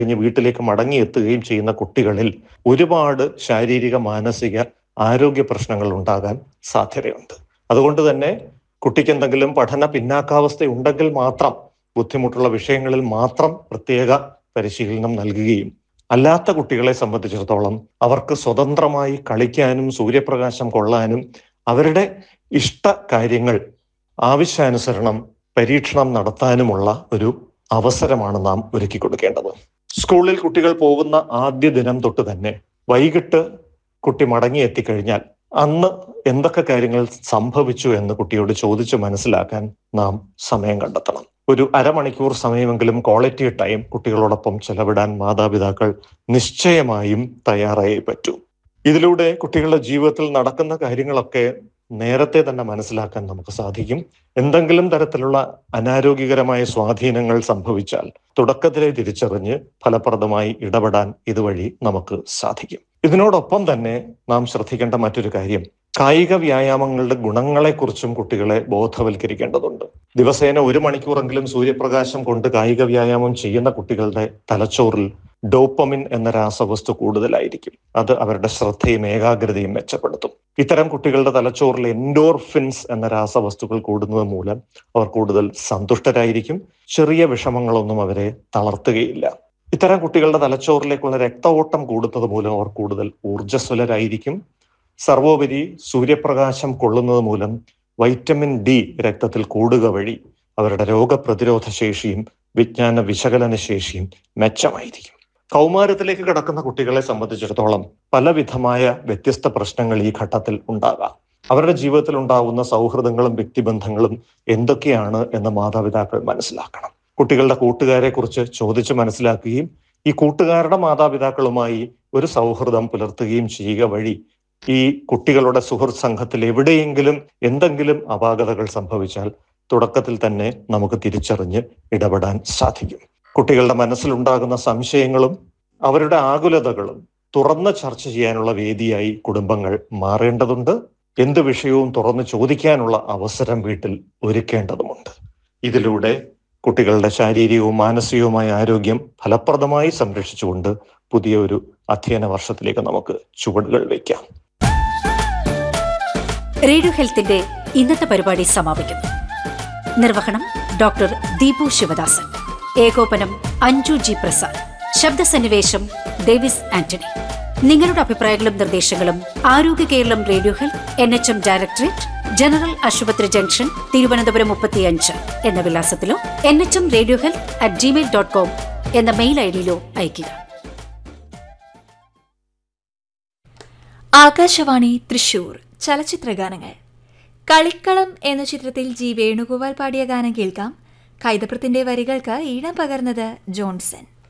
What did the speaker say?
കഴിഞ്ഞ് വീട്ടിലേക്ക് മടങ്ങിയെത്തുകയും ചെയ്യുന്ന കുട്ടികളിൽ ഒരുപാട് ശാരീരിക മാനസിക ആരോഗ്യ പ്രശ്നങ്ങൾ ഉണ്ടാകാൻ സാധ്യതയുണ്ട് അതുകൊണ്ട് തന്നെ കുട്ടിക്ക് എന്തെങ്കിലും പഠന പിന്നാക്കാവസ്ഥ ഉണ്ടെങ്കിൽ മാത്രം ബുദ്ധിമുട്ടുള്ള വിഷയങ്ങളിൽ മാത്രം പ്രത്യേക പരിശീലനം നൽകുകയും അല്ലാത്ത കുട്ടികളെ സംബന്ധിച്ചിടത്തോളം അവർക്ക് സ്വതന്ത്രമായി കളിക്കാനും സൂര്യപ്രകാശം കൊള്ളാനും അവരുടെ ഇഷ്ട കാര്യങ്ങൾ ആവശ്യാനുസരണം പരീക്ഷണം നടത്താനുമുള്ള ഒരു അവസരമാണ് നാം ഒരുക്കി കൊടുക്കേണ്ടത് സ്കൂളിൽ കുട്ടികൾ പോകുന്ന ആദ്യ ദിനം തൊട്ട് തന്നെ വൈകിട്ട് കുട്ടി മടങ്ങി എത്തിക്കഴിഞ്ഞാൽ അന്ന് എന്തൊക്കെ കാര്യങ്ങൾ സംഭവിച്ചു എന്ന് കുട്ടിയോട് ചോദിച്ച് മനസ്സിലാക്കാൻ നാം സമയം കണ്ടെത്തണം ഒരു അരമണിക്കൂർ സമയമെങ്കിലും ക്വാളിറ്റി ടൈം കുട്ടികളോടൊപ്പം ചെലവിടാൻ മാതാപിതാക്കൾ നിശ്ചയമായും തയ്യാറായേ പറ്റൂ ഇതിലൂടെ കുട്ടികളുടെ ജീവിതത്തിൽ നടക്കുന്ന കാര്യങ്ങളൊക്കെ നേരത്തെ തന്നെ മനസ്സിലാക്കാൻ നമുക്ക് സാധിക്കും എന്തെങ്കിലും തരത്തിലുള്ള അനാരോഗ്യകരമായ സ്വാധീനങ്ങൾ സംഭവിച്ചാൽ തുടക്കത്തിലെ തിരിച്ചറിഞ്ഞ് ഫലപ്രദമായി ഇടപെടാൻ ഇതുവഴി നമുക്ക് സാധിക്കും ഇതിനോടൊപ്പം തന്നെ നാം ശ്രദ്ധിക്കേണ്ട മറ്റൊരു കാര്യം കായിക വ്യായാമങ്ങളുടെ ഗുണങ്ങളെക്കുറിച്ചും കുട്ടികളെ ബോധവൽക്കരിക്കേണ്ടതുണ്ട് ദിവസേന ഒരു മണിക്കൂറെങ്കിലും സൂര്യപ്രകാശം കൊണ്ട് കായിക വ്യായാമം ചെയ്യുന്ന കുട്ടികളുടെ തലച്ചോറിൽ ഡോപ്പമിൻ എന്ന രാസവസ്തു കൂടുതലായിരിക്കും അത് അവരുടെ ശ്രദ്ധയും ഏകാഗ്രതയും മെച്ചപ്പെടുത്തും ഇത്തരം കുട്ടികളുടെ തലച്ചോറിൽ എൻഡോർഫിൻസ് എന്ന രാസവസ്തുക്കൾ കൂടുന്നത് മൂലം അവർ കൂടുതൽ സന്തുഷ്ടരായിരിക്കും ചെറിയ വിഷമങ്ങളൊന്നും അവരെ തളർത്തുകയില്ല ഇത്തരം കുട്ടികളുടെ തലച്ചോറിലേക്കുള്ള രക്തഓട്ടം കൂടുന്നത് മൂലം അവർ കൂടുതൽ ഊർജ്ജസ്വലരായിരിക്കും സർവോപരി സൂര്യപ്രകാശം കൊള്ളുന്നത് മൂലം വൈറ്റമിൻ ഡി രക്തത്തിൽ കൂടുക വഴി അവരുടെ രോഗപ്രതിരോധ ശേഷിയും വിജ്ഞാന വിശകലന ശേഷിയും മെച്ചമായിരിക്കും കൗമാരത്തിലേക്ക് കിടക്കുന്ന കുട്ടികളെ സംബന്ധിച്ചിടത്തോളം പലവിധമായ വ്യത്യസ്ത പ്രശ്നങ്ങൾ ഈ ഘട്ടത്തിൽ ഉണ്ടാകാം അവരുടെ ജീവിതത്തിൽ ഉണ്ടാകുന്ന സൗഹൃദങ്ങളും വ്യക്തിബന്ധങ്ങളും എന്തൊക്കെയാണ് എന്ന് മാതാപിതാക്കൾ മനസ്സിലാക്കണം കുട്ടികളുടെ കൂട്ടുകാരെ കുറിച്ച് ചോദിച്ച് മനസ്സിലാക്കുകയും ഈ കൂട്ടുകാരുടെ മാതാപിതാക്കളുമായി ഒരു സൗഹൃദം പുലർത്തുകയും ചെയ്യുക വഴി ഈ കുട്ടികളുടെ സുഹൃത്ത് സംഘത്തിൽ എവിടെയെങ്കിലും എന്തെങ്കിലും അപാകതകൾ സംഭവിച്ചാൽ തുടക്കത്തിൽ തന്നെ നമുക്ക് തിരിച്ചറിഞ്ഞ് ഇടപെടാൻ സാധിക്കും കുട്ടികളുടെ മനസ്സിലുണ്ടാകുന്ന സംശയങ്ങളും അവരുടെ ആകുലതകളും തുറന്ന് ചർച്ച ചെയ്യാനുള്ള വേദിയായി കുടുംബങ്ങൾ മാറേണ്ടതുണ്ട് എന്ത് വിഷയവും തുറന്ന് ചോദിക്കാനുള്ള അവസരം വീട്ടിൽ ഒരുക്കേണ്ടതുമുണ്ട് ഇതിലൂടെ കുട്ടികളുടെ ശാരീരികവും മാനസികവുമായ ആരോഗ്യം ഫലപ്രദമായി സംരക്ഷിച്ചുകൊണ്ട് പുതിയ ഒരു അധ്യയന വർഷത്തിലേക്ക് നമുക്ക് ചുവടുകൾ വയ്ക്കാം റേഡിയോ ഹെൽത്തിന്റെ ഇന്നത്തെ പരിപാടി സമാപിക്കുന്നു നിർവഹണം ഡോക്ടർ ദീപു ശിവദാസൻ ഏകോപനം അഞ്ജു ജി പ്രസാദ് ശബ്ദസന്നിവേശം ഡേവിസ് ആന്റണി നിങ്ങളുടെ അഭിപ്രായങ്ങളും നിർദ്ദേശങ്ങളും ആരോഗ്യ Keralam radio health N H M directorate general ആശുപത്രി ജംഗ്ഷൻ തിരുവനന്തപുരം മുപ്പത്തിയഞ്ച് എന്ന വിലാസത്തിലോ N H M radio health at Gmail dot com എന്ന മെയിൽ ഐ ഡിയിലോ അയയ്ക്കുക ആകാശവാണി തൃശൂർ ചലച്ചിത്രഗാനങ്ങൾ കളിക്കളം എന്ന ചിത്രത്തിൽ ജി വേണുഗോപാൽ പാടിയ ഗാനം കേൾക്കാം കൈതപ്രത്തിന്റെ വരികൾക്ക് ഈണം പകർന്നത് ജോൺസൺ